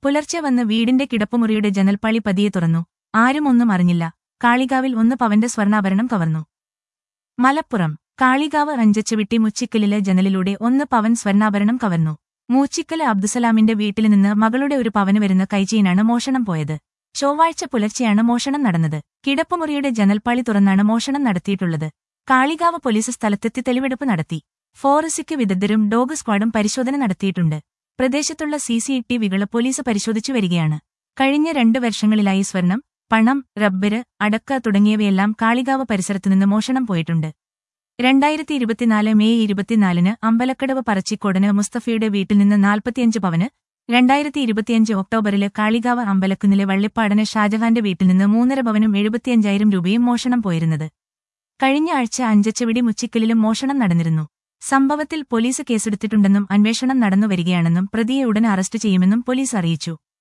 പുലർച്ചെ വന്ന് വീടിന്റെ കിടപ്പുമുറിയുടെ ജനൽപ്പാളി പതിയെ തുറന്നു ആരും ഒന്നും അറിഞ്ഞില്ല കാളികാവിൽ ഒന്ന് പവന്റെ സ്വർണ്ണാഭരണം കവർന്നു മലപ്പുറം കാളികാവ് അഞ്ചച്ചുവിട്ടി മുച്ചിക്കലിലെ ജനലിലൂടെ ഒന്ന് പവൻ സ്വർണ്ണാഭരണം കവർന്നു മൂച്ചിക്കല് അബ്ദുസലാമിന്റെ വീട്ടിൽ നിന്ന് മകളുടെ ഒരു പവന് വരുന്ന കൈചെയിനാണ് മോഷണം പോയത് ചൊവ്വാഴ്ച പുലർച്ചെയാണ് മോഷണം നടന്നത് കിടപ്പുമുറിയുടെ ജനൽപ്പാളി തുറന്നാണ് മോഷണം നടത്തിയിട്ടുള്ളത് കാളികാവ് പോലീസ് സ്ഥലത്തെത്തി തെളിവെടുപ്പ് നടത്തി ഫോറസിക്ക് വിദഗ്ധരും ഡോഗ് സ്ക്വാഡും പരിശോധന നടത്തിയിട്ടുണ്ട് പ്രദേശത്തുള്ള സി സി ടിവികൾ പോലീസ് പരിശോധിച്ചു വരികയാണ് കഴിഞ്ഞ രണ്ട് വർഷങ്ങളിലായി സ്വർണം പണം റബ്ബര് അടക്ക തുടങ്ങിയവയെല്ലാം കാളികാവ് പരിസരത്തുനിന്ന് മോഷണം പോയിട്ടുണ്ട് രണ്ടായിരത്തി ഇരുപത്തിനാല് മെയ് ഇരുപത്തിനാലിന് അമ്പലക്കടവ് പറച്ചിക്കോടന് മുസ്തഫയുടെ വീട്ടിൽ നിന്ന് നാൽപ്പത്തിയഞ്ച് പവന് രണ്ടായിരത്തി ഇരുപത്തിയഞ്ച് ഒക്ടോബറില് കാളികാവ് അമ്പലക്കുന്നിലെ വള്ളിപ്പാടന് ഷാജഹാന്റെ വീട്ടിൽ നിന്ന് മൂന്നര പവനും എഴുപത്തിയഞ്ചായിരം രൂപയും മോഷണം പോയിരുന്നത് കഴിഞ്ഞ ആഴ്ച അഞ്ചച്ചവിടി മുച്ചിക്കലിലും മോഷണം നടന്നിരുന്നു സംഭവത്തിൽ പോലീസ് കേസെടുത്തിട്ടുണ്ടെന്നും അന്വേഷണം നടന്നുവരികയാണെന്നും പ്രതിയെ ഉടൻ അറസ്റ്റ് ചെയ്യുമെന്നും പോലീസ് അറിയിച്ചു